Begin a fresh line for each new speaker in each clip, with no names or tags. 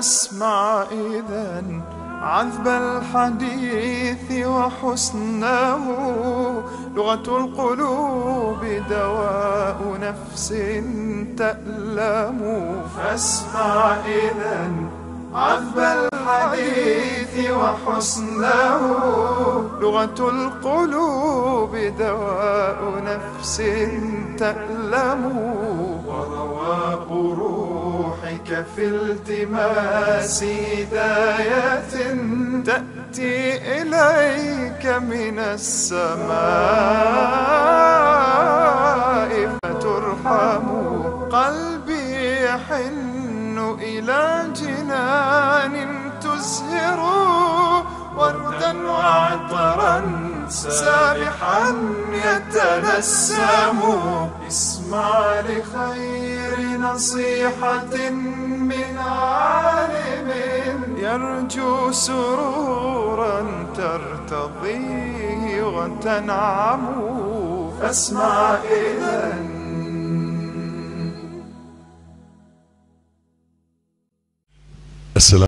فاسمع إذا عذب الحديث وحسنه لغة القلوب دواء نفس تألم فاسمع إذا عذب الحديث وحسنه لغة القلوب دواء نفس تألم ورواق روحك في التماس هداية تأتي إليك من السماء فترحم قلبي يحن إلى جنان تزهر وردا وعطرا سابحا يتنسم اسمع لخير نصيحة من عالم يرجو سرورا ترتضيه وتنعم فاسمع إذا
السلام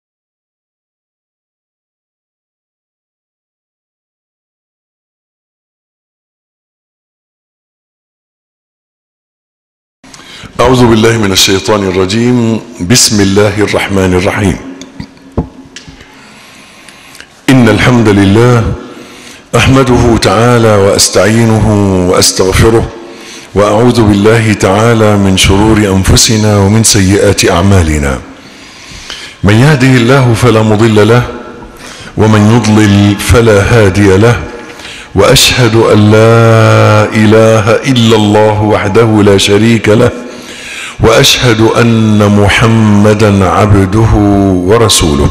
أعوذ بالله من الشيطان الرجيم بسم الله الرحمن الرحيم إن الحمد لله أحمده تعالى وأستعينه وأستغفره وأعوذ بالله تعالى من شرور أنفسنا ومن سيئات أعمالنا من يهده الله فلا مضل له ومن يضلل فلا هادي له واشهد ان لا اله الا الله وحده لا شريك له واشهد ان محمدا عبده ورسوله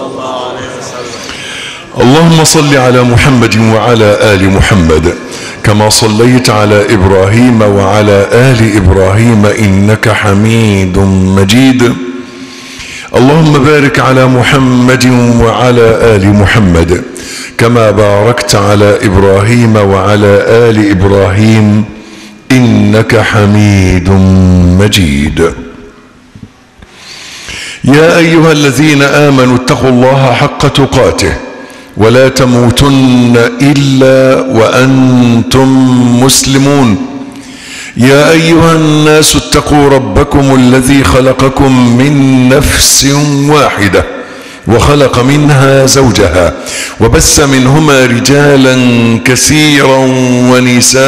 اللهم صل على محمد وعلى ال محمد كما صليت على ابراهيم وعلى ال ابراهيم انك حميد مجيد اللهم بارك على محمد وعلى ال محمد كما باركت على ابراهيم وعلى ال ابراهيم انك حميد مجيد يا ايها الذين امنوا اتقوا الله حق تقاته ولا تموتن الا وانتم مسلمون يا ايها الناس اتقوا ربكم الذي خلقكم من نفس واحده وخلق منها زوجها وبث منهما رجالا كثيرا ونساء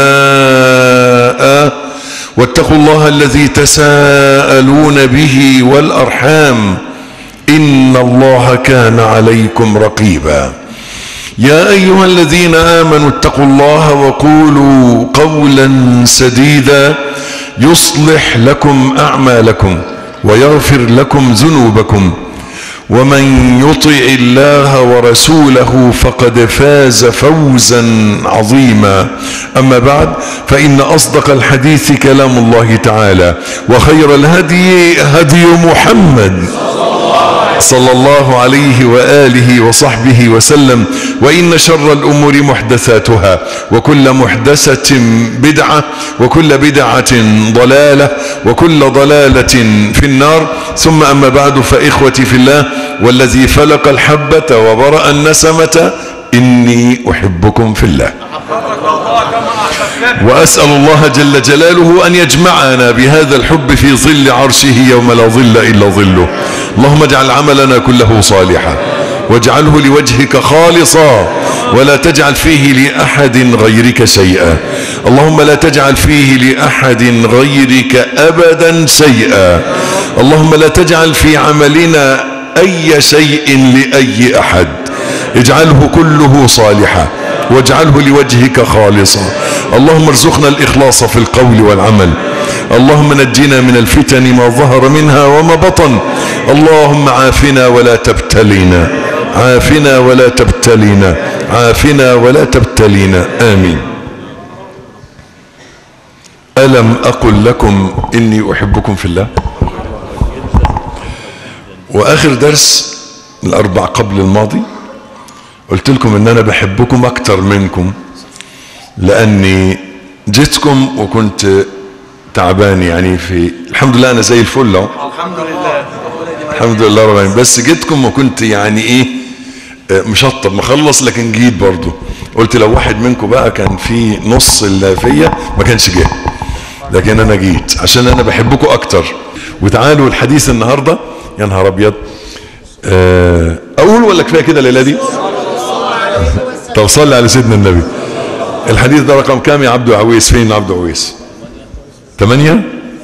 واتقوا الله الذي تساءلون به والارحام ان الله كان عليكم رقيبا يا ايها الذين امنوا اتقوا الله وقولوا قولا سديدا يصلح لكم اعمالكم ويغفر لكم ذنوبكم ومن يطع الله ورسوله فقد فاز فوزا عظيما اما بعد فان اصدق الحديث كلام الله تعالى وخير الهدي هدي محمد صلى الله عليه واله وصحبه وسلم وان شر الامور محدثاتها وكل محدثه بدعه وكل بدعه ضلاله وكل ضلاله في النار ثم اما بعد فاخوتي في الله والذي فلق الحبه وبرا النسمه اني احبكم في الله واسال الله جل جلاله ان يجمعنا بهذا الحب في ظل عرشه يوم لا ظل الا ظله اللهم اجعل عملنا كله صالحا واجعله لوجهك خالصا ولا تجعل فيه لاحد غيرك شيئا اللهم لا تجعل فيه لاحد غيرك ابدا شيئا اللهم لا تجعل في عملنا اي شيء لاي احد اجعله كله صالحا واجعله لوجهك خالصا اللهم ارزقنا الاخلاص في القول والعمل اللهم نجنا من الفتن ما ظهر منها وما بطن اللهم عافنا ولا تبتلينا عافنا ولا تبتلينا عافنا ولا تبتلينا امين الم اقل لكم اني احبكم في الله واخر درس الاربع قبل الماضي قلت لكم ان انا بحبكم اكتر منكم لاني جيتكم وكنت تعبان يعني في الحمد لله انا زي الفل اهو
الحمد لله
الحمد لله رب العالمين بس جيتكم وكنت يعني ايه آه، مشطب مخلص لكن جيت برضو قلت لو واحد منكم بقى كان في نص اللي فيا ما كانش جه لكن انا جيت عشان انا بحبكم اكتر وتعالوا الحديث النهارده يا نهار ابيض آه، اقول ولا كفايه كده الليله دي طب صلي على سيدنا النبي الحديث ده رقم كام يا عبد عويس فين عبد عويس ثمانية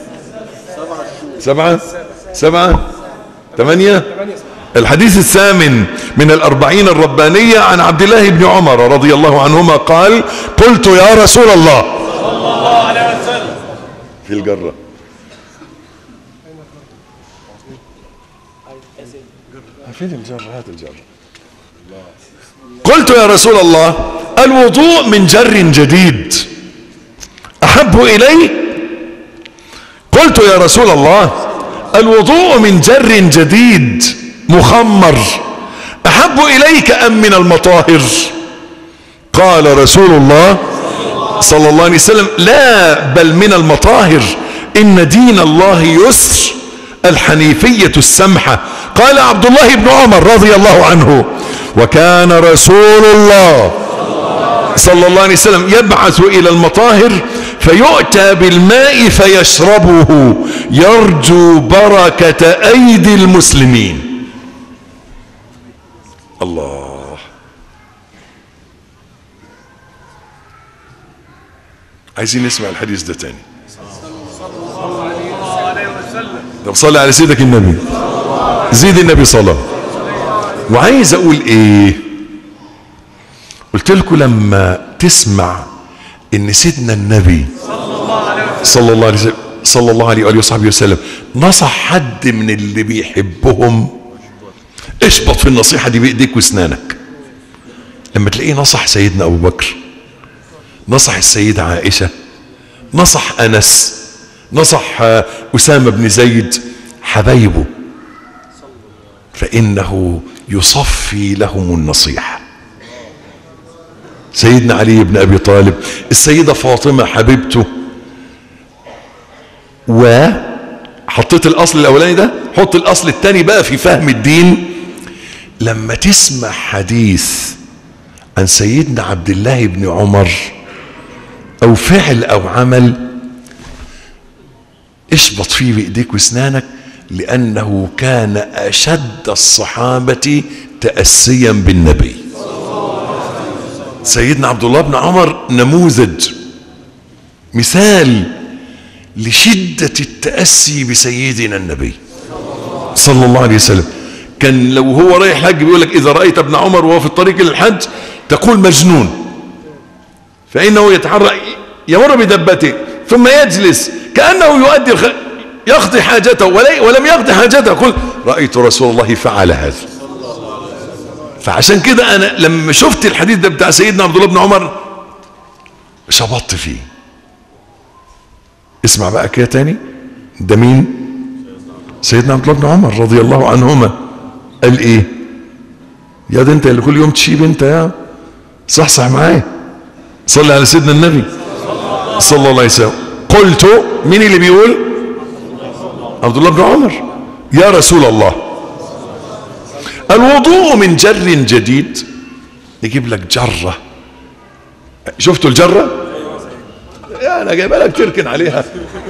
سبعة سبعة ثمانية الحديث الثامن من الأربعين الربانية عن عبد الله بن عمر رضي الله عنهما قال قلت يا رسول الله في الجرة فين الجرة هات الجرة قلت يا رسول الله الوضوء من جر جديد أحب إلي قلت يا رسول الله الوضوء من جر جديد مخمر أحب إليك أم من المطاهر قال رسول الله صلى الله عليه وسلم لا بل من المطاهر إن دين الله يسر الحنيفية السمحة قال عبد الله بن عمر رضي الله عنه وكان رسول الله صلى الله عليه وسلم يبعث إلى المطاهر فيؤتى بالماء فيشربه يرجو بركة أيدي المسلمين الله عايزين نسمع الحديث ده تاني طب صلي على سيدك النبي زيد النبي صلاة وعايز اقول ايه قلت لكم لما تسمع ان سيدنا النبي صلى الله عليه وسلم صلى الله عليه واله وصحبه وسلم نصح حد من اللي بيحبهم اشبط في النصيحه دي بايديك واسنانك لما تلاقيه نصح سيدنا ابو بكر نصح السيدة عائشة نصح أنس نصح آه، أسامة بن زيد حبايبه فإنه يصفي لهم النصيحة سيدنا علي بن أبي طالب السيدة فاطمة حبيبته وحطيت الأصل الأولاني ده حط الأصل الثاني بقى في فهم الدين لما تسمع حديث عن سيدنا عبد الله بن عمر او فعل او عمل اشبط فيه بايديك واسنانك لانه كان اشد الصحابه تاسيا بالنبي سيدنا عبد الله بن عمر نموذج مثال لشده التاسي بسيدنا النبي صلى الله عليه وسلم كان لو هو رايح حج بيقول لك اذا رايت ابن عمر وهو في الطريق للحج تقول مجنون فإنه يتحرك يمر بدبته ثم يجلس كأنه يؤدي الخ... يقضي حاجته ولي... ولم يقضي حاجته يقول رأيت رسول الله فعل هذا فعشان كده أنا لما شفت الحديث ده بتاع سيدنا عبد الله بن عمر شبطت فيه اسمع بقى كده تاني ده مين سيدنا عبد الله بن عمر رضي الله عنهما قال ايه يا ده انت اللي كل يوم تشيب انت يا صح صح معايا صلى على سيدنا النبي صلى الله عليه وسلم قلت مين اللي بيقول عبد الله بن عمر يا رسول الله الوضوء من جر جديد يجيب لك جرة شفتوا الجرة يا انا جايبها لك تركن عليها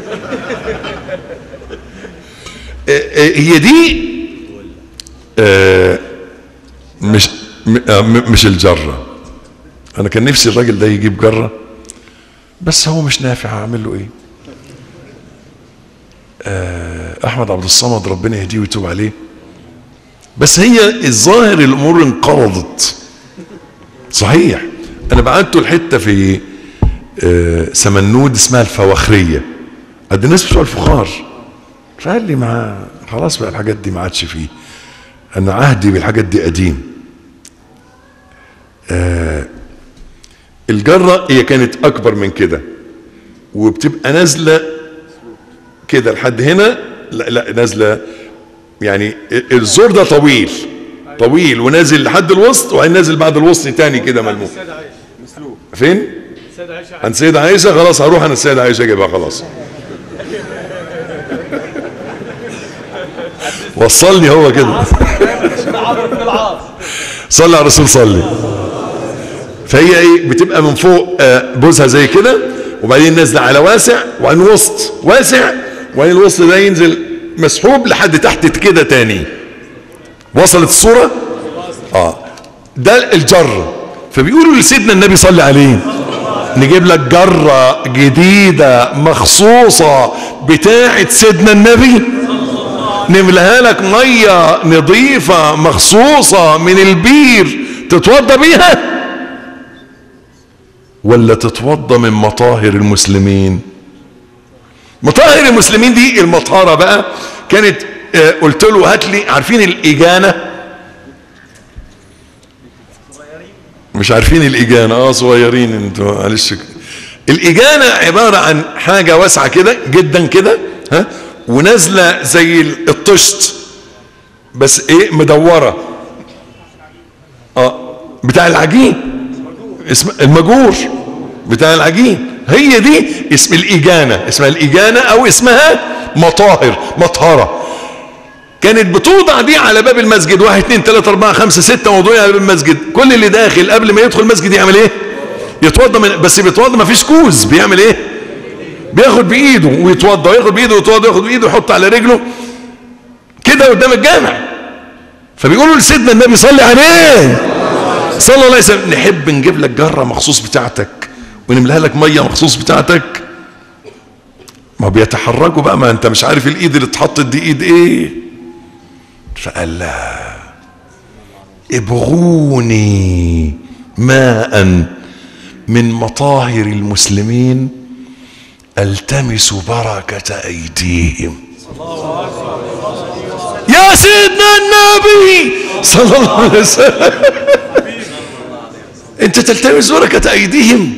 هي دي آه، مش م- آه، م- مش الجره انا كان نفسي الراجل ده يجيب جره بس هو مش نافع هعمل له ايه آه، احمد عبد الصمد ربنا يهديه ويتوب عليه بس هي الظاهر الامور انقرضت صحيح انا بعته الحته في آه، سمنود اسمها الفواخريه قد الناس بتوع الفخار فقال لي ما خلاص بقى الحاجات دي ما عادش فيه انا عهدي بالحاجات دي قديم الجرة هي كانت أكبر من كده وبتبقى نازلة كده لحد هنا لا لا نازلة يعني الزور ده طويل طويل ونازل لحد الوسط وبعدين نازل بعد الوسط تاني كده ملموم
السيدة عائشة مسلوب
فين؟
السيدة عائشة
عند سيدة عائشة خلاص هروح أنا السيدة عائشة أجيبها خلاص وصلني هو كده صلي على الرسول صلي فهي ايه بتبقى من فوق آه، بوزها زي كده وبعدين نازله على واسع وبعدين وسط واسع وبعدين الوسط ده ينزل مسحوب لحد تحت كده تاني وصلت الصوره اه ده الجر فبيقولوا لسيدنا النبي صلى عليه نجيب لك جرة جديدة مخصوصة بتاعة سيدنا النبي نملها لك مية نظيفة مخصوصة من البير تتوضى بيها ولا تتوضى من مطاهر المسلمين مطاهر المسلمين دي المطهرة بقى كانت آه، قلت له هات لي عارفين الإجانة مش عارفين الإجانة اه صغيرين انتوا معلش الإجانة عبارة عن حاجة واسعة كده جدا كده ها ونازلة زي الطشت بس ايه مدورة اه بتاع العجين اسم المجور بتاع العجين هي دي اسم الإجانة اسمها الإجانة أو اسمها مطاهر مطهرة كانت بتوضع دي على باب المسجد واحد اتنين تلاتة اربعة خمسة ستة موضوعين على باب المسجد كل اللي داخل قبل ما يدخل المسجد يعمل ايه يتوضى من بس بيتوضى ما فيش كوز بيعمل ايه بياخد بايده ويتوضى وياخد بايده ويتوضى وياخد بايده ويحط على رجله كده قدام الجامع فبيقولوا لسيدنا النبي صلي عليه صلى الله عليه وسلم نحب نجيب لك جرة مخصوص بتاعتك ونملاها لك مية مخصوص بتاعتك ما بيتحركوا بقى ما انت مش عارف الايد اللي اتحطت دي ايد ايه فقال لا ابغوني ماء من مطاهر المسلمين التمس بركة ايديهم يا سيدنا النبي صلى الله عليه وسلم انت تلتمس بركة ايديهم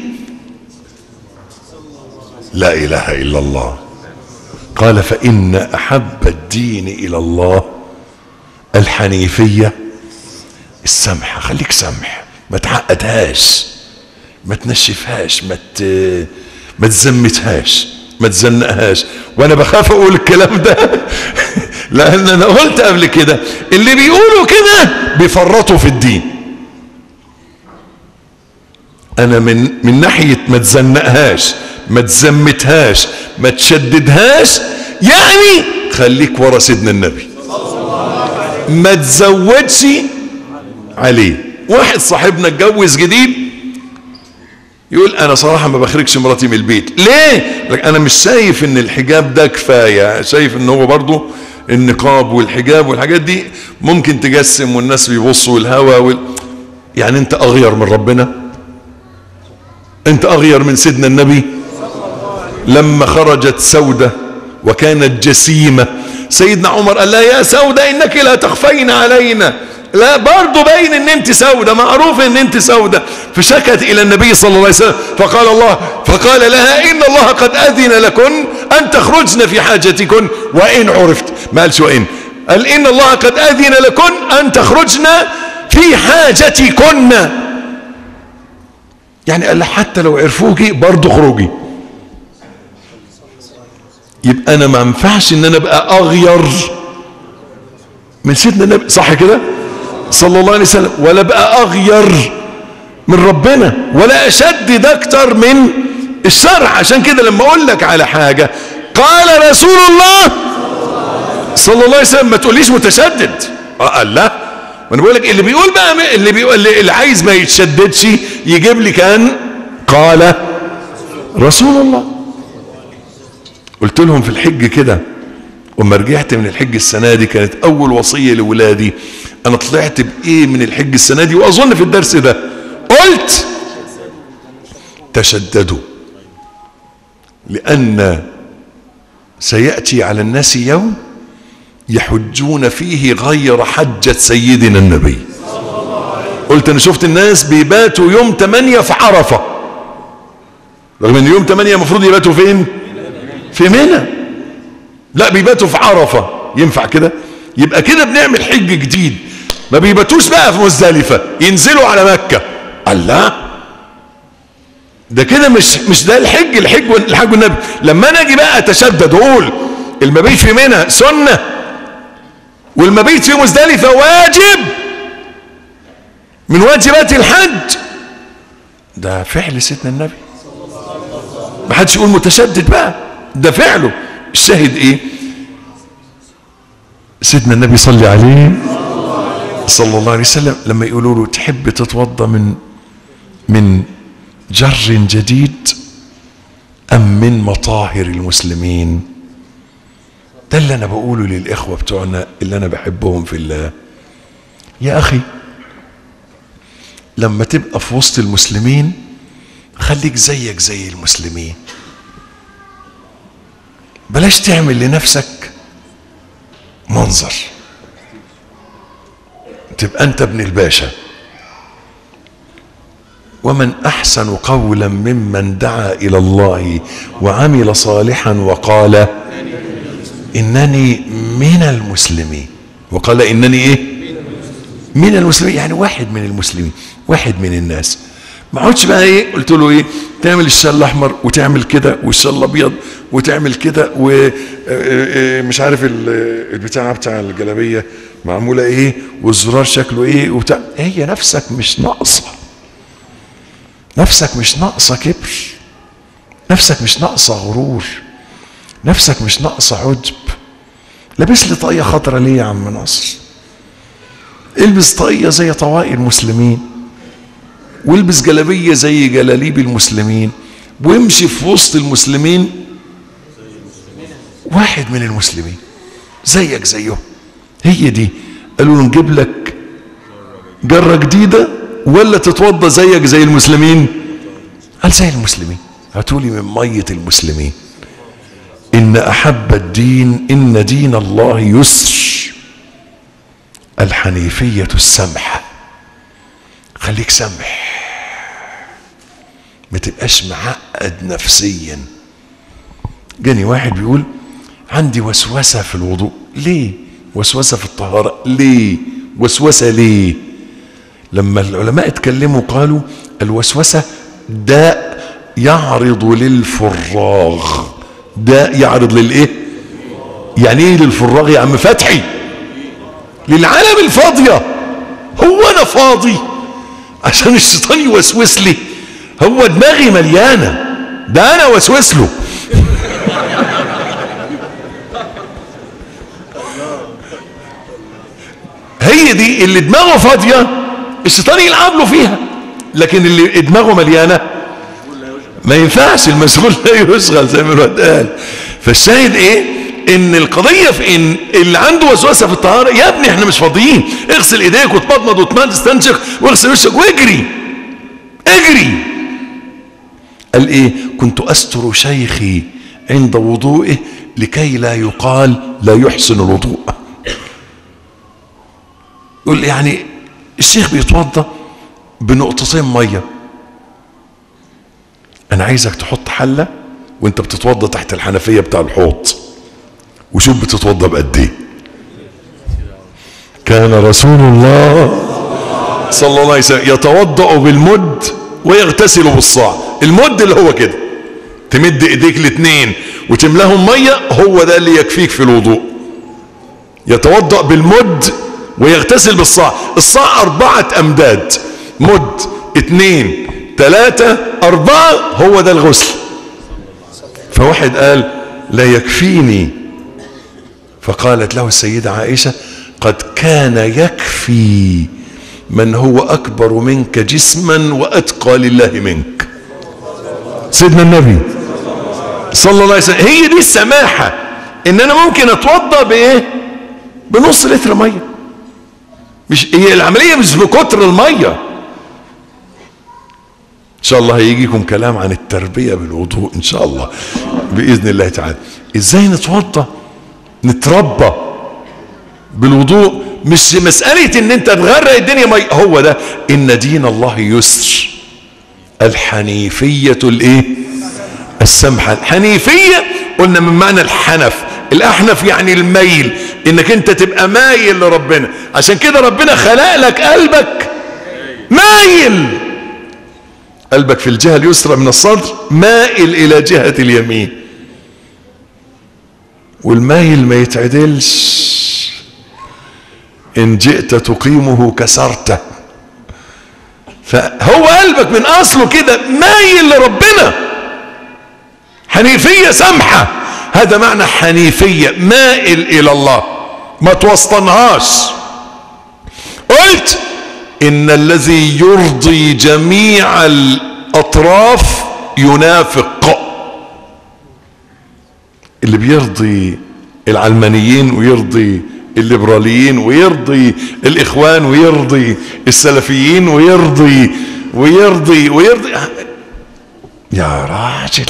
لا اله الا الله قال فان احب الدين الى الله الحنيفية السمحة خليك سمح ما تعقدهاش ما تنشفهاش ما ت... ما تزمتهاش ما تزنقهاش وانا بخاف اقول الكلام ده لان انا قلت قبل كده اللي بيقولوا كده بيفرطوا في الدين انا من من ناحيه ما تزنقهاش ما تزمتهاش ما تشددهاش يعني خليك ورا سيدنا النبي ما تزودش عليه واحد صاحبنا اتجوز جديد يقول انا صراحة ما بخرجش مراتي من البيت ليه لك انا مش شايف ان الحجاب ده كفاية شايف ان هو برضو النقاب والحجاب والحاجات دي ممكن تجسم والناس بيبصوا الهوا وال... يعني انت اغير من ربنا انت اغير من سيدنا النبي لما خرجت سودة وكانت جسيمة سيدنا عمر قال لها يا سودة انك لا تخفين علينا لا برضو باين ان انت سودة معروف ان انت سودة فشكت الى النبي صلى الله عليه وسلم فقال الله فقال لها ان الله قد اذن لكن ان تخرجن في حاجتكن وان عرفت ما قالش وان قال ان الله قد اذن لكن ان تخرجن في حاجتكن يعني قال حتى لو عرفوكي برضو خروجي يبقى انا ما ينفعش ان انا ابقى اغير من سيدنا النبي صح كده صلى الله عليه وسلم ولا ابقى اغير من ربنا ولا اشدد اكتر من الشرع عشان كده لما اقول لك على حاجة قال رسول الله صلى الله عليه وسلم ما تقوليش متشدد قال لا وانا بقول لك اللي بيقول بقى اللي بيقول اللي, اللي عايز ما يتشددش يجيب لي كان قال رسول الله قلت لهم في الحج كده وما رجعت من الحج السنة دي كانت أول وصية لولادي أنا طلعت بإيه من الحج السنة دي وأظن في الدرس ده قلت تشددوا لأن سيأتي على الناس يوم يحجون فيه غير حجة سيدنا النبي قلت أنا شفت الناس بيباتوا يوم 8 في عرفة رغم أن يوم 8 المفروض يباتوا فين؟ في منى لا بيباتوا في عرفة ينفع كده يبقى كده بنعمل حج جديد ما بيباتوش بقى في مزدلفة ينزلوا على مكة الله ده كده مش مش ده الحج الحج الحج النبي لما انا اجي بقى اتشدد واقول المبيت في منى سنة والمبيت في مزدلفة واجب من واجبات الحج ده فعل سيدنا النبي ما حدش يقول متشدد بقى ده فعله الشاهد ايه سيدنا النبي صلى عليه صلى الله عليه وسلم لما يقولوا له تحب تتوضا من من جر جديد ام من مطاهر المسلمين ده اللي انا بقوله للاخوه بتوعنا اللي انا بحبهم في الله يا اخي لما تبقى في وسط المسلمين خليك زيك زي المسلمين بلاش تعمل لنفسك منظر تبقى انت ابن الباشا ومن احسن قولا ممن دعا الى الله وعمل صالحا وقال انني من المسلمين وقال انني ايه من المسلمين يعني واحد من المسلمين واحد من الناس ما اقعدش بقى ايه قلت له ايه تعمل الشال الاحمر وتعمل كده والشال الابيض وتعمل كده ومش عارف ال- البتاعه بتاع الجلابيه معموله ايه والزرار شكله ايه وبتاع هي نفسك مش ناقصه نفسك مش ناقصه كبر نفسك مش ناقصه غرور نفسك مش ناقصه عجب لابس لي طاقيه خضرا ليه يا عم ناصر البس طاقيه زي طواقي المسلمين والبس جلابيه زي جلاليب المسلمين وامشي في وسط المسلمين واحد من المسلمين زيك زيهم هي دي قالوا له نجيب لك جره جديده ولا تتوضى زيك زي المسلمين قال زي المسلمين هاتولي من ميه المسلمين ان احب الدين ان دين الله يسر الحنيفيه السمحه خليك سمح ما تبقاش معقد نفسيا جاني واحد بيقول عندي وسوسه في الوضوء ليه وسوسه في الطهاره ليه وسوسه ليه لما العلماء اتكلموا قالوا الوسوسه داء يعرض للفراغ داء يعرض للايه يعني ايه للفراغ يا عم فتحي للعالم الفاضيه هو انا فاضي عشان الشيطان يوسوس لي هو دماغي مليانه ده انا وسوس له هي دي اللي دماغه فاضيه الشيطان يلعب له فيها لكن اللي دماغه مليانه ما ينفعش المشغول لا يشغل زي ما الواد قال فالشاهد ايه ان القضيه في ان اللي عنده وسوسه في الطهاره يا ابني احنا مش فاضيين اغسل ايديك وتمضمض وتمد تستنشق واغسل وشك واجري اجري قال ايه كنت استر شيخي عند وضوئه لكي لا يقال لا يحسن الوضوء يقول يعني الشيخ بيتوضا بنقطتين ميه انا عايزك تحط حله وانت بتتوضا تحت الحنفيه بتاع الحوض وشوف بتتوضا بقد ايه كان رسول الله صلى الله عليه وسلم يتوضا بالمد ويغتسل بالصاع المد اللي هو كده تمد ايديك الاثنين وتملاهم ميه هو ده اللي يكفيك في الوضوء يتوضا بالمد ويغتسل بالصاع الصاع أربعة أمداد مد اثنين ثلاثة أربعة هو ده الغسل فواحد قال لا يكفيني فقالت له السيدة عائشة قد كان يكفي من هو أكبر منك جسما وأتقى لله منك سيدنا النبي صلى الله عليه وسلم هي دي السماحة ان انا ممكن اتوضا بايه بنص لتر ميه مش هي العملية مش بكتر المية ان شاء الله هيجيكم كلام عن التربية بالوضوء ان شاء الله بإذن الله تعالى ازاي نتوضى نتربى بالوضوء مش مسألة ان انت تغرق الدنيا مي هو ده ان دين الله يسر الحنيفية الايه السمحة الحنيفية قلنا من معنى الحنف الاحنف يعني الميل انك انت تبقى مايل لربنا عشان كده ربنا خلق لك قلبك مايل قلبك في الجهة اليسرى من الصدر مائل الى جهة اليمين والمايل ما يتعدلش إن جئت تقيمه كسرته فهو قلبك من أصله كده مايل لربنا حنيفية سمحة هذا معنى حنيفية مائل إلى الله ما توسطنهاش قلت إن الذي يرضي جميع الأطراف ينافق اللي بيرضي العلمانيين ويرضي الليبراليين ويرضي الاخوان ويرضي السلفيين ويرضي ويرضي ويرضي يا راجل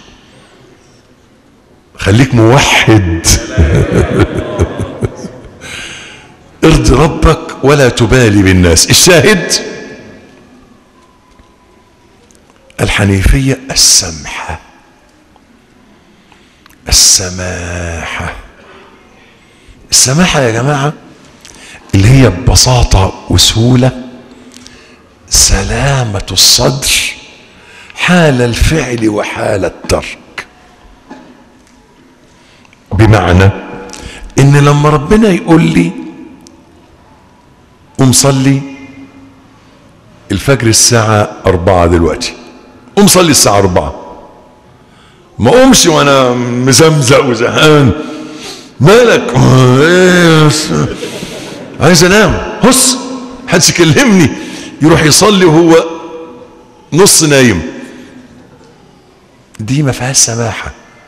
خليك موحد ارضي ربك ولا تبالي بالناس الشاهد الحنيفية السمحة السماحة السماحة يا جماعة اللي هي ببساطة وسهولة سلامة الصدر حال الفعل وحال الترك بمعنى ان لما ربنا يقول لي قوم صلي الفجر الساعة أربعة دلوقتي قوم صلي الساعة أربعة ما قومش وانا مزمزق وزهقان مالك إيه بس؟ عايز انام هص حدش يكلمني يروح يصلي وهو نص نايم دي ما فيهاش سماحه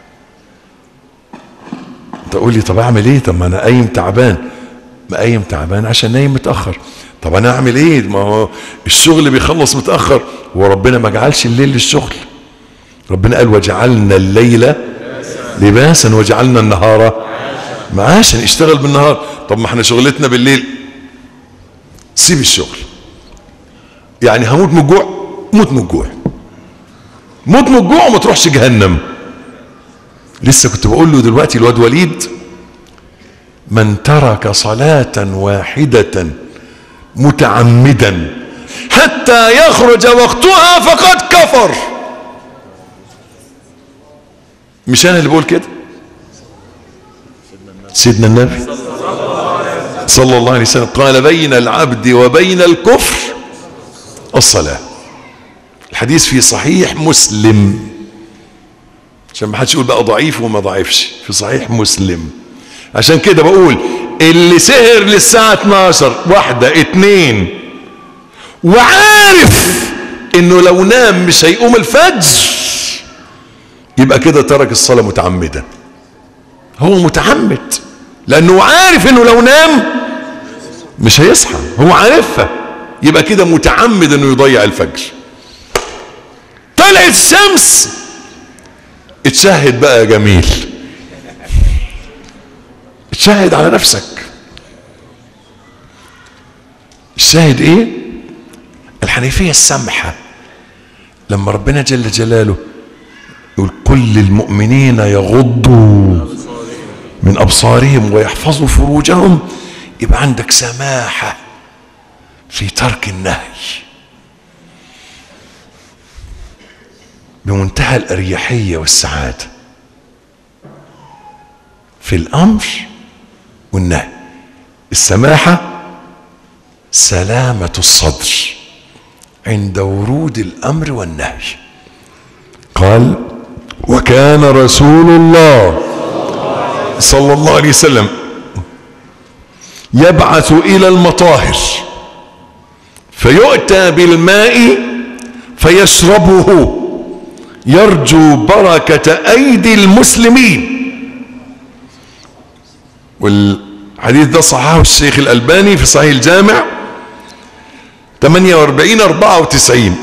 تقول لي طب اعمل ايه طب ما انا قايم تعبان ما قايم تعبان عشان نايم متاخر طب انا اعمل ايه ما هو الشغل بيخلص متاخر وربنا ما جعلش الليل للشغل ربنا قال وجعلنا الليل لباسا وجعلنا النهار معاشا اشتغل بالنهار طب ما احنا شغلتنا بالليل سيب الشغل يعني هموت من الجوع موت من الجوع موت من الجوع وما تروحش جهنم لسه كنت بقول له دلوقتي الواد وليد من ترك صلاة واحدة متعمدا حتى يخرج وقتها فقد كفر مش انا اللي بقول كده سيدنا النبي صلى الله عليه وسلم قال بين العبد وبين الكفر الصلاة الحديث في صحيح مسلم عشان ما حدش يقول بقى ضعيف وما ضعيفش في صحيح مسلم عشان كده بقول اللي سهر للساعة 12 واحدة اتنين وعارف انه لو نام مش هيقوم الفجر يبقى كده ترك الصلاة متعمدا هو متعمد لانه عارف انه لو نام مش هيصحى هو عارفها يبقى كده متعمد انه يضيع الفجر طلعت الشمس اتشهد بقى يا جميل اتشهد على نفسك الشاهد ايه الحنيفية السمحة لما ربنا جل جلاله يقول كل المؤمنين يغضوا من أبصارهم ويحفظوا فروجهم يبقى عندك سماحة في ترك النهي بمنتهى الأريحية والسعادة في الأمر والنهي السماحة سلامة الصدر عند ورود الأمر والنهي قال وكان رسول الله صلى الله عليه وسلم يبعث إلى المطاهر فيؤتى بالماء فيشربه يرجو بركة أيدي المسلمين والحديث ده صححه الشيخ الألباني في صحيح الجامع 48 94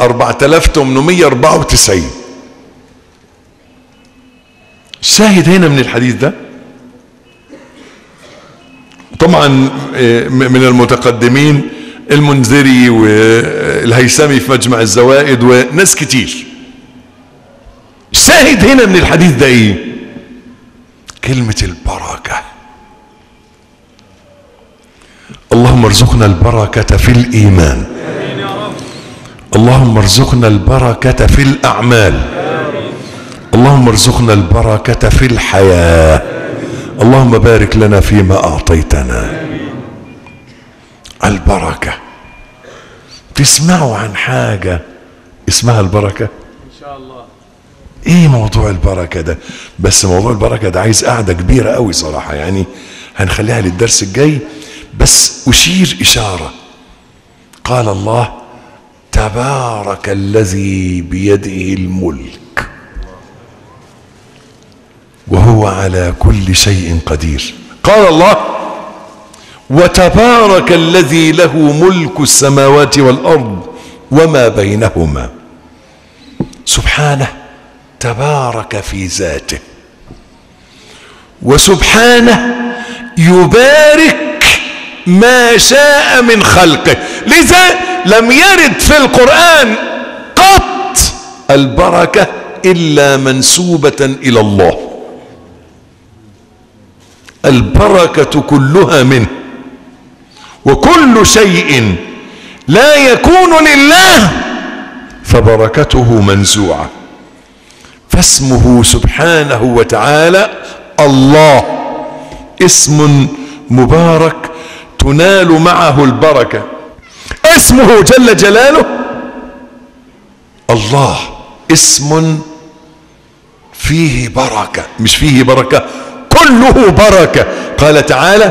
4894 الشاهد هنا من الحديث ده طبعا من المتقدمين المنذري والهيثمي في مجمع الزوائد وناس كتير الشاهد هنا من الحديث ده ايه كلمة البركة اللهم ارزقنا البركة في الإيمان اللهم ارزقنا البركة في الأعمال اللهم ارزقنا البركة في الحياة اللهم بارك لنا فيما أعطيتنا البركة تسمعوا عن حاجة اسمها البركة
ان شاء الله
ايه موضوع البركة ده بس موضوع البركة ده عايز قعدة كبيرة قوي صراحة يعني هنخليها للدرس الجاي بس اشير اشارة قال الله تبارك الذي بيده الملك وهو على كل شيء قدير قال الله وتبارك الذي له ملك السماوات والارض وما بينهما سبحانه تبارك في ذاته وسبحانه يبارك ما شاء من خلقه لذا لم يرد في القرآن قط البركة إلا منسوبة إلى الله البركة كلها منه وكل شيء لا يكون لله فبركته منزوعه فاسمه سبحانه وتعالى الله اسم مبارك تنال معه البركه اسمه جل جلاله الله اسم فيه بركه مش فيه بركه كله بركه قال تعالى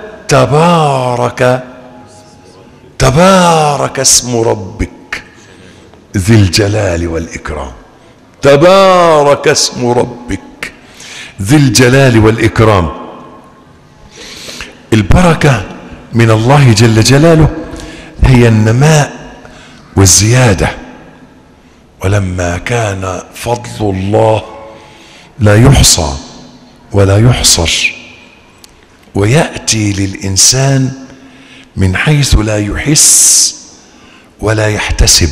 تبارك تبارك اسم ربك ذي الجلال والاكرام تبارك اسم ربك ذي الجلال والاكرام البركه من الله جل جلاله هي النماء والزياده ولما كان فضل الله لا يحصى ولا يحصر وياتي للانسان من حيث لا يحس ولا يحتسب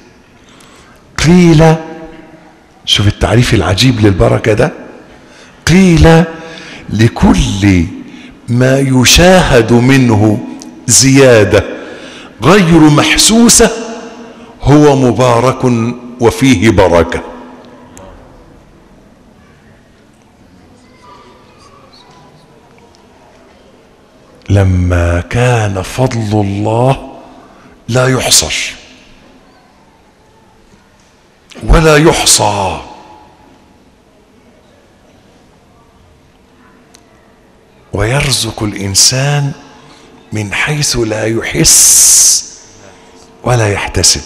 قيل شوف التعريف العجيب للبركه ده قيل لكل ما يشاهد منه زياده غير محسوسه هو مبارك وفيه بركه لما كان فضل الله لا يحصر ولا يحصى ويرزق الانسان من حيث لا يحس ولا يحتسب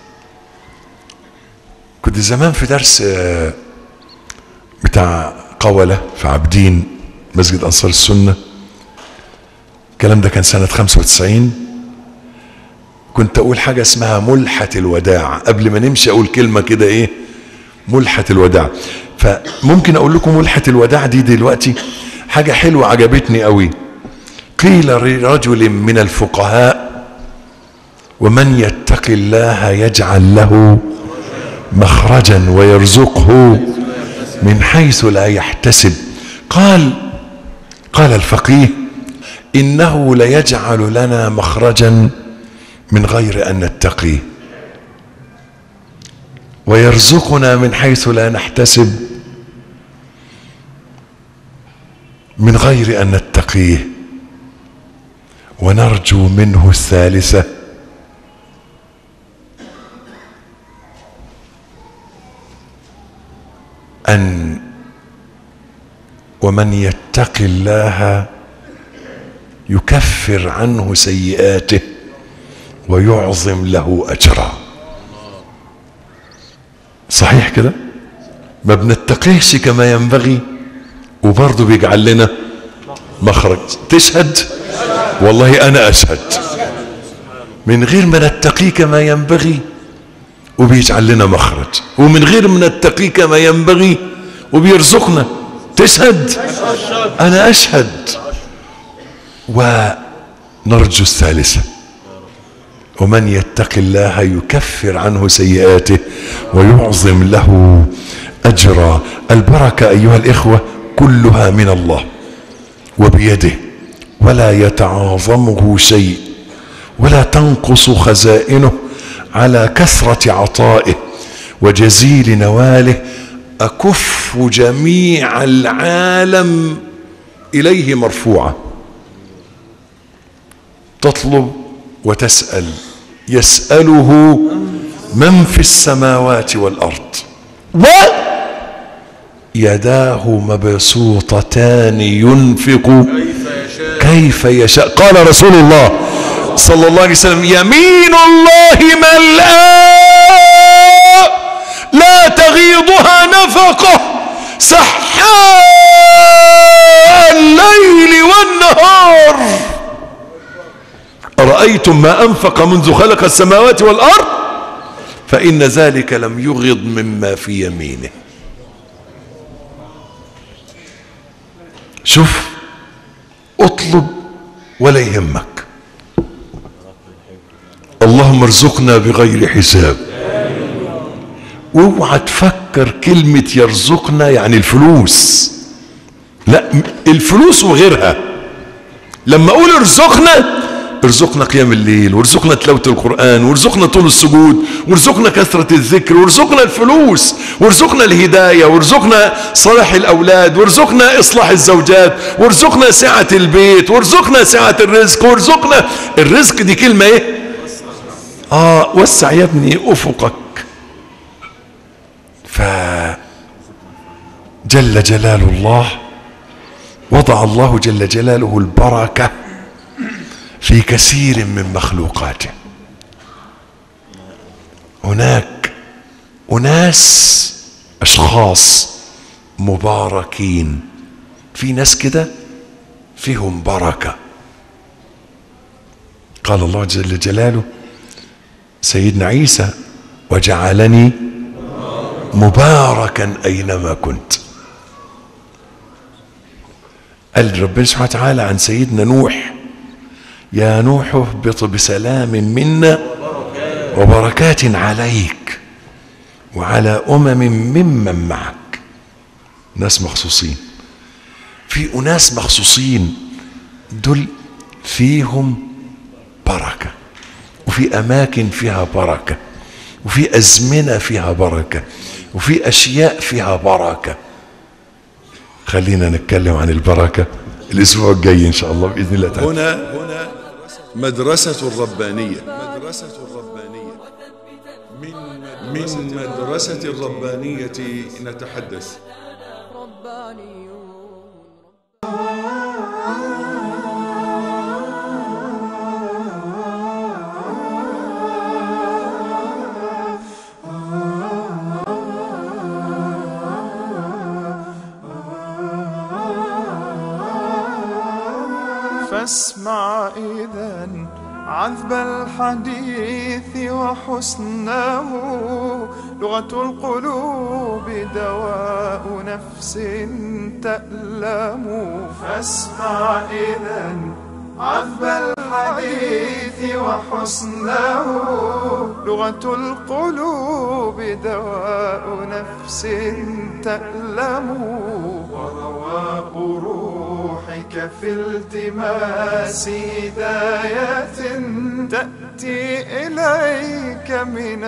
كنت زمان في درس آه، بتاع قولة في عابدين مسجد أنصار السنة الكلام ده كان سنة 95 كنت أقول حاجة اسمها ملحة الوداع قبل ما نمشي أقول كلمة كده إيه ملحة الوداع فممكن أقول لكم ملحة الوداع دي دلوقتي حاجة حلوة عجبتني قوي قيل لرجل من الفقهاء ومن يتق الله يجعل له مخرجا ويرزقه من حيث لا يحتسب قال قال الفقيه انه ليجعل لنا مخرجا من غير ان نتقيه ويرزقنا من حيث لا نحتسب من غير ان نتقيه ونرجو منه الثالثه ان ومن يتق الله يكفر عنه سيئاته ويعظم له اجرا صحيح كده ما بنتقيش كما ينبغي وبرضه بيجعل لنا مخرج تشهد والله انا اشهد من غير ما نتقيه كما ينبغي وبيجعل لنا مخرج ومن غير ما نتقيه كما ينبغي وبيرزقنا تشهد انا اشهد ونرجو الثالثه ومن يتق الله يكفر عنه سيئاته ويعظم له اجرا البركه ايها الاخوه كلها من الله وبيده ولا يتعاظمه شيء ولا تنقص خزائنه على كثره عطائه وجزيل نواله اكف جميع العالم اليه مرفوعه تطلب وتسأل يسأله من في السماوات والأرض ويداه مبسوطتان ينفق كيف يشاء قال رسول الله صلى الله عليه وسلم يمين الله ملآ لا تغيضها نفقه سحاء الليل والنهار أرأيتم ما أنفق منذ خلق السماوات والأرض فإن ذلك لم يغض مما في يمينه شوف اطلب ولا يهمك اللهم ارزقنا بغير حساب واوعى تفكر كلمة يرزقنا يعني الفلوس لا الفلوس وغيرها لما اقول ارزقنا ارزقنا قيام الليل وارزقنا تلاوة القرآن وارزقنا طول السجود وارزقنا كثرة الذكر وارزقنا الفلوس وارزقنا الهداية وارزقنا صلاح الأولاد وارزقنا إصلاح الزوجات وارزقنا سعة البيت وارزقنا سعة الرزق وارزقنا الرزق دي كلمة ايه اه وسع يا ابني افقك ف جل جلال الله وضع الله جل جلاله البركه في كثير من مخلوقاته هناك أناس أشخاص مباركين في ناس كده فيهم بركة قال الله جل جلاله سيدنا عيسى وجعلني مباركا أينما كنت قال ربنا سبحانه وتعالى عن سيدنا نوح يا نوح اهبط بسلام منا وبركات عليك وعلى أمم ممن معك ناس مخصوصين في أناس مخصوصين دول فيهم بركة وفي أماكن فيها بركة وفي أزمنة فيها بركة وفي أشياء فيها بركة خلينا نتكلم عن البركة الأسبوع الجاي إن شاء الله بإذن الله تعالى
هنا هنا مدرسة الربانية مدرسة الربانية من مدرسة الربانية نتحدث فاسمع إذا عذب الحديث وحسنه لغة القلوب دواء نفس تألم فاسمع إذا عذب الحديث وحسنه لغة القلوب دواء نفس تألم ورواء روحك في التماس هداية تأتي إليك من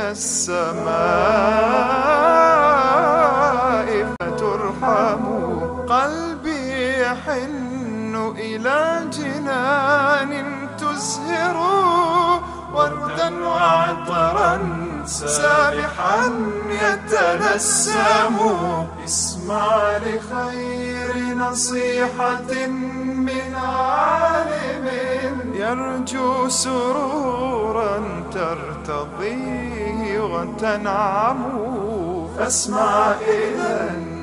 السماء فترحم قلبي يحن إلى جنان تزهر وردا وعطرا سابحا يتنسم اسمع لخير نصيحة من عالم يرجو سرورا ترتضيه وتنعم فاسمع إذا